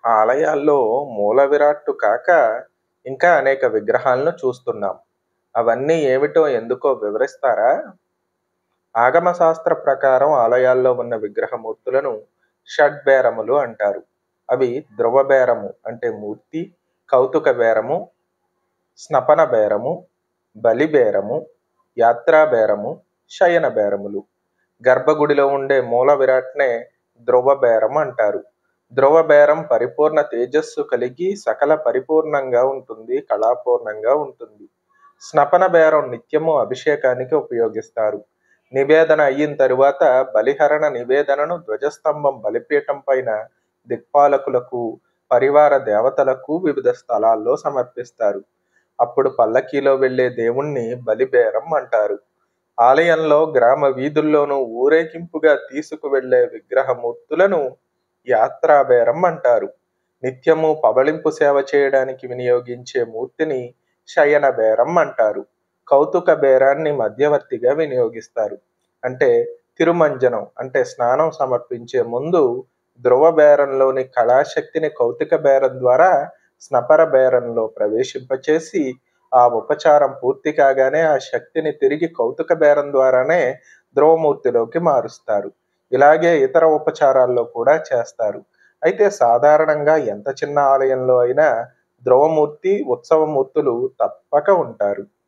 ఆలయాల్లో మూల విరాట్టు కాక ఇంకా అనేక విగ్రహాలను చూస్తున్నాం అవన్నీ ఏమిటో ఎందుకో వివరిస్తారా ఆగమ శాస్త్ర ప్రకారం ఆలయాల్లో ఉన్న విగ్రహమూర్తులను షడ్బేరములు అంటారు అవి ధ్రువ బేరము అంటే మూర్తి కౌతుక బేరము స్నపన బేరము బలి బేరము యాత్రా బేరము శయన బేరములు గర్భగుడిలో ఉండే మూల విరాట్నే ధ్రువ బేరం అంటారు ధ్రువ బేరం పరిపూర్ణ తేజస్సు కలిగి సకల పరిపూర్ణంగా ఉంటుంది కళాపూర్ణంగా ఉంటుంది స్నపన బేరం నిత్యము అభిషేకానికి ఉపయోగిస్తారు నివేదన అయిన తరువాత బలిహరణ నివేదనను ధ్వజస్తంభం బలిపీఠం పైన దిక్పాలకులకు పరివార దేవతలకు వివిధ స్థలాల్లో సమర్పిస్తారు అప్పుడు పల్లకీలో వెళ్లే దేవుణ్ణి బలిబేరం అంటారు ఆలయంలో గ్రామ వీధుల్లోనూ ఊరేగింపుగా తీసుకువెళ్లే విగ్రహమూర్తులను యాత్రాబేరం అంటారు నిత్యము పబళింపు సేవ చేయడానికి వినియోగించే మూర్తిని శయన బేరం అంటారు కౌతుక బేరాన్ని మధ్యవర్తిగా వినియోగిస్తారు అంటే తిరుమంజనం అంటే స్నానం సమర్పించే ముందు ధ్రువ బేరంలోని కళాశక్తిని కౌతుక బేరం ద్వారా స్నపర బేరంలో ప్రవేశింపచేసి ఆ ఉపచారం పూర్తి కాగానే ఆ శక్తిని తిరిగి కౌతుక బేరం ద్వారానే ధ్రువమూర్తిలోకి మారుస్తారు ఇలాగే ఇతర ఉపచారాల్లో కూడా చేస్తారు అయితే సాధారణంగా ఎంత చిన్న ఆలయంలో అయినా ధ్రువమూర్తి ఉత్సవమూర్తులు తప్పక ఉంటారు